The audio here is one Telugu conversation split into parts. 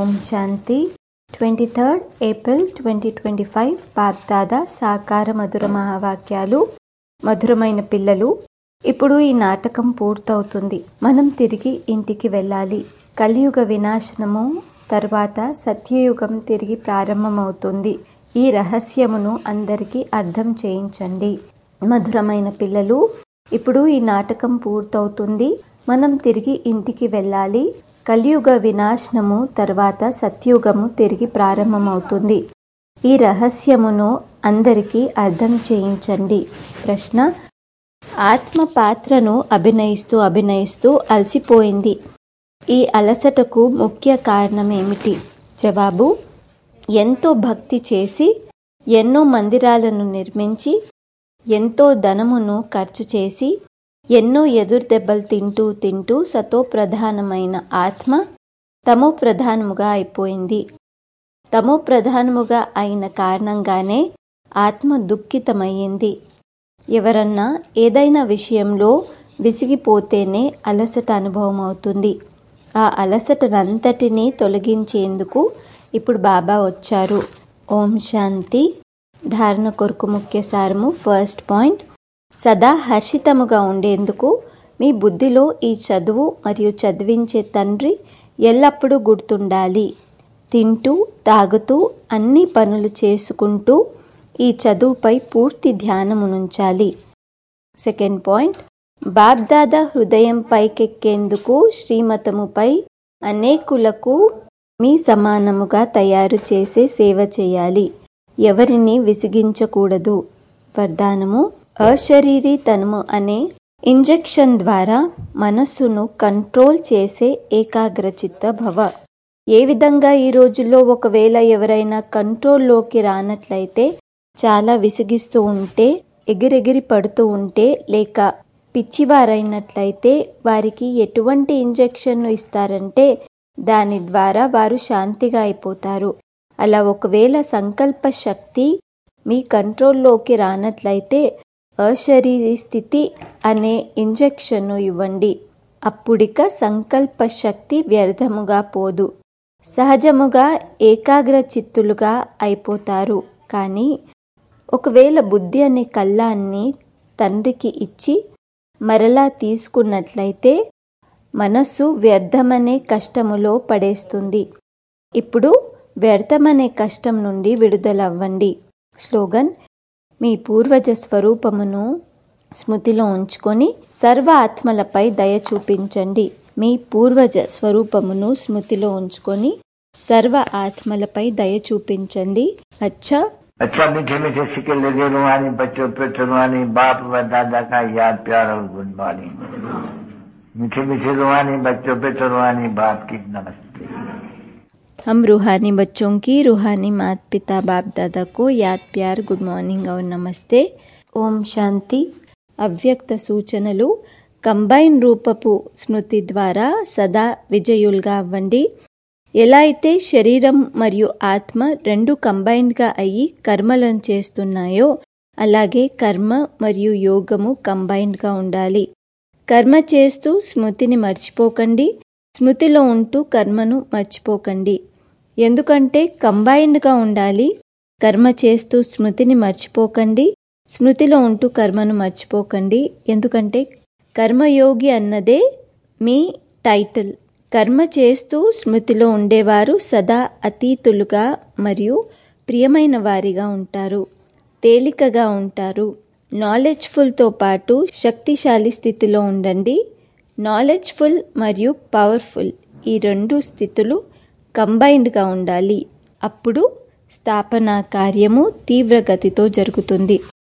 ఓం శాంతి twenty third April twenty twenty five Bapdada సాకార మధుర మహావాక్యాలు మధురమైన పిల్లలు ఇప్పుడు ఈ నాటకం పూర్తవుతుంది మనం తిరిగి ఇంటికి వెళ్ళాలి కలియుగ వినాశనము తర్వాత సత్యయుగం తిరిగి ప్రారంభమవుతుంది ఈ రహస్యమును అందరికీ అర్థం చేయించండి మధురమైన పిల్లలు ఇప్పుడు ఈ నాటకం పూర్తవుతుంది మనం తిరిగి ఇంటికి వెళ్ళాలి కలియుగ వినాశనము తర్వాత సత్యుగము తిరిగి ప్రారంభమవుతుంది ఈ రహస్యమును అందరికీ అర్థం చేయించండి ప్రశ్న ఆత్మ పాత్రను అభినయిస్తూ అభినయిస్తూ అలసిపోయింది ఈ అలసటకు ముఖ్య కారణం ఏమిటి జవాబు ఎంతో భక్తి చేసి ఎన్నో మందిరాలను నిర్మించి ఎంతో ధనమును ఖర్చు చేసి ఎన్నో ఎదురుదెబ్బలు తింటూ తింటూ సతో ప్రధానమైన ఆత్మ తమో ప్రధానముగా అయిపోయింది తమో ప్రధానముగా అయిన కారణంగానే ఆత్మ దుఃఖితమయ్యింది ఎవరన్నా ఏదైనా విషయంలో విసిగిపోతేనే అలసట అనుభవం అవుతుంది ఆ అలసటనంతటినీ తొలగించేందుకు ఇప్పుడు బాబా వచ్చారు ఓం శాంతి ధారణ కొరకు ముఖ్య సారము ఫస్ట్ పాయింట్ సదా హర్షితముగా ఉండేందుకు మీ బుద్ధిలో ఈ చదువు మరియు చదివించే తండ్రి ఎల్లప్పుడూ గుర్తుండాలి తింటూ తాగుతూ అన్ని పనులు చేసుకుంటూ ఈ చదువుపై పూర్తి ధ్యానమునుంచాలి సెకండ్ పాయింట్ బాబ్దాదా హృదయం పైకెక్కేందుకు శ్రీమతముపై అనేకులకు మీ సమానముగా తయారు చేసే సేవ చేయాలి ఎవరిని విసిగించకూడదు వరదానము అశరీరీ తనము అనే ఇంజెక్షన్ ద్వారా మనస్సును కంట్రోల్ చేసే ఏకాగ్రచిత్త భవ ఏ విధంగా ఈ రోజుల్లో ఒకవేళ ఎవరైనా కంట్రోల్లోకి రానట్లయితే చాలా విసిగిస్తూ ఉంటే ఎగిరెగిరి పడుతూ ఉంటే లేక పిచ్చివారైనట్లయితే వారికి ఎటువంటి ఇంజెక్షన్ను ఇస్తారంటే దాని ద్వారా వారు శాంతిగా అయిపోతారు అలా ఒకవేళ సంకల్ప శక్తి మీ కంట్రోల్లోకి రానట్లయితే అశరీరీ స్థితి అనే ఇంజెక్షన్ను ఇవ్వండి అప్పుడిక సంకల్ప శక్తి వ్యర్థముగా పోదు సహజముగా ఏకాగ్ర చిత్తులుగా అయిపోతారు కానీ ఒకవేళ బుద్ధి అనే కళ్ళాన్ని తండ్రికి ఇచ్చి మరలా తీసుకున్నట్లయితే మనస్సు వ్యర్థమనే కష్టములో పడేస్తుంది ఇప్పుడు వ్యర్థమనే కష్టం నుండి విడుదలవ్వండి స్లోగన్ మీ పూర్వజ స్వరూపమును స్మృతిలో ఉంచుకొని సర్వ ఆత్మలపై దయ చూపించండి మీ పూర్వజ స్వరూపమును స్మృతిలో ఉంచుకొని సర్వ ఆత్మలపై దయ చూపించండి అచ్చా अच्छा मीठे मीठे सिक्के लगे रुहानी बच्चों पे रुहानी बाप व दादा का याद प्यार और गुड मॉर्निंग मीठे मीठे रुहानी बच्चों पे रुहानी बाप की नमस्ते हम रूहानी बच्चों की रूहानी माता पिता बाप दादा को याद प्यार గుడ్ మార్నింగ్ और నమస్తే ఓం శాంతి అవ్యక్త సూచనలు కంబైన్ రూపపు స్మృతి ద్వారా సదా విజయులుగా అవ్వండి ఎలా అయితే శరీరం మరియు ఆత్మ రెండు కంబైన్డ్గా అయ్యి కర్మలను చేస్తున్నాయో అలాగే కర్మ మరియు యోగము కంబైన్డ్గా ఉండాలి కర్మ చేస్తూ స్మృతిని మర్చిపోకండి స్మృతిలో ఉంటూ కర్మను మర్చిపోకండి ఎందుకంటే కంబైన్డ్గా ఉండాలి కర్మ చేస్తూ స్మృతిని మర్చిపోకండి స్మృతిలో ఉంటూ కర్మను మర్చిపోకండి ఎందుకంటే కర్మయోగి అన్నదే మీ టైటిల్ కర్మ చేస్తూ స్మృతిలో ఉండేవారు సదా అతీతులుగా మరియు ప్రియమైన వారిగా ఉంటారు తేలికగా ఉంటారు నాలెడ్జ్ఫుల్తో పాటు శక్తిశాలి స్థితిలో ఉండండి నాలెడ్జ్ఫుల్ మరియు పవర్ఫుల్ ఈ రెండు స్థితులు కంబైన్డ్గా ఉండాలి అప్పుడు స్థాపన కార్యము తీవ్రగతితో జరుగుతుంది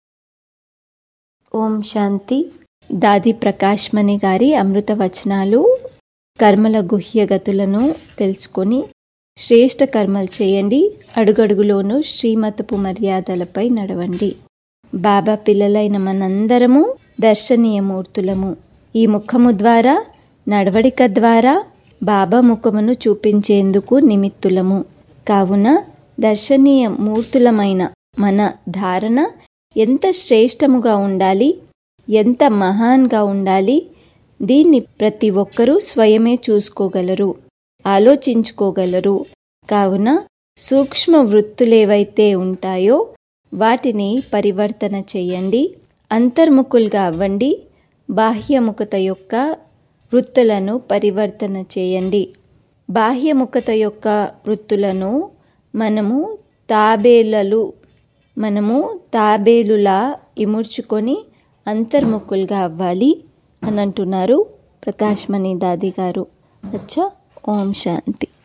ఓం శాంతి దాది ప్రకాశ్మణి గారి అమృత వచనాలు కర్మల గుహ్యగతులను తెలుసుకొని శ్రేష్ట కర్మలు చేయండి అడుగడుగులోనూ శ్రీమతపు మర్యాదలపై నడవండి బాబా పిల్లలైన మనందరము దర్శనీయమూర్తులము ఈ ముఖము ద్వారా నడవడిక ద్వారా బాబా ముఖమును చూపించేందుకు నిమిత్తులము కావున దర్శనీయ మూర్తులమైన మన ధారణ ఎంత శ్రేష్టముగా ఉండాలి ఎంత మహాన్గా ఉండాలి దీన్ని ప్రతి ఒక్కరూ స్వయమే చూసుకోగలరు ఆలోచించుకోగలరు కావున సూక్ష్మ వృత్తులేవైతే ఉంటాయో వాటిని పరివర్తన చేయండి అంతర్ముఖులుగా అవ్వండి బాహ్యముఖత యొక్క వృత్తులను పరివర్తన చేయండి బాహ్యముఖత యొక్క వృత్తులను మనము తాబేలలు మనము తాబేలులా ఇముడ్చుకొని అంతర్ముఖులుగా అవ్వాలి అని అంటున్నారు ప్రకాశ్మణి దాది గారు అచ్చా ఓం శాంతి